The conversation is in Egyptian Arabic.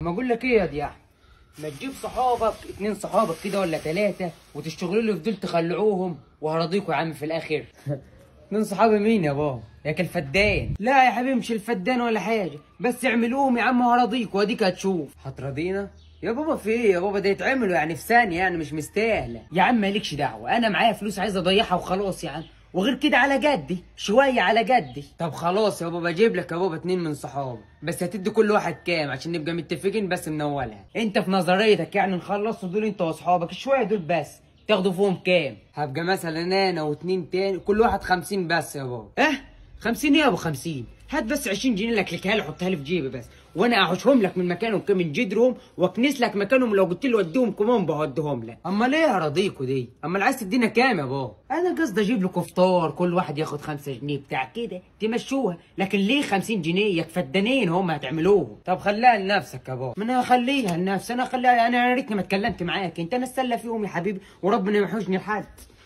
ما اقول لك ايه يا دي احمد ما تجيب صحابك اتنين صحابك كده ولا تلاتة وتشتغلوا لي في دول تخلعوهم وهرضيكوا يا عم في الاخر اتنين صحابي مين يا بابا ياك الفدان لا يا حبيبي مش الفدان ولا حاجه بس اعملوهم يا عم هرضيك واديك هتشوف هترضينا يا بابا في ايه يا بابا ده يتعملوا يعني في ثانيه يعني مش مستاهله يا عم مالكش دعوه انا معايا فلوس عايز اضيعها وخلاص يا عم وغير كده على جدي شويه على جدي طب خلاص يا بابا اجيب لك يا بابا اتنين من صحابي بس هتدي كل واحد كام عشان نبقى متفقين بس من اولها انت في نظريتك يعني نخلصوا دول انت واصحابك شويه دول بس تاخدوا فيهم كام هبقى مثلا انا واتنين تاني كل واحد خمسين بس يا بابا اه خمسين يا ابو خمسين هات بس عشرين جنيه لك لك لي حطها لي في جيبي بس وانا احوشهم لك من مكانهم كده من جدرهم واكنس لك مكانهم لو قلت لي وديهم كمان بوديهم لك اما ليه هرضيكوا دي اما عايز تدينا كام يا بابا انا قصدي اجيب لكم فطار كل واحد ياخد خمسة جنيه بتاع كده تمشوها لكن ليه خمسين جنيه ياك فدانين هم هتعملوهم طب خليها لنفسك يا بابا ما انا هخليها لنفسي انا اخليها انا يا ريتني ما اتكلمت معاك انت انا اتسلى فيهم يا حبيبي وربنا ما يحوجني لحد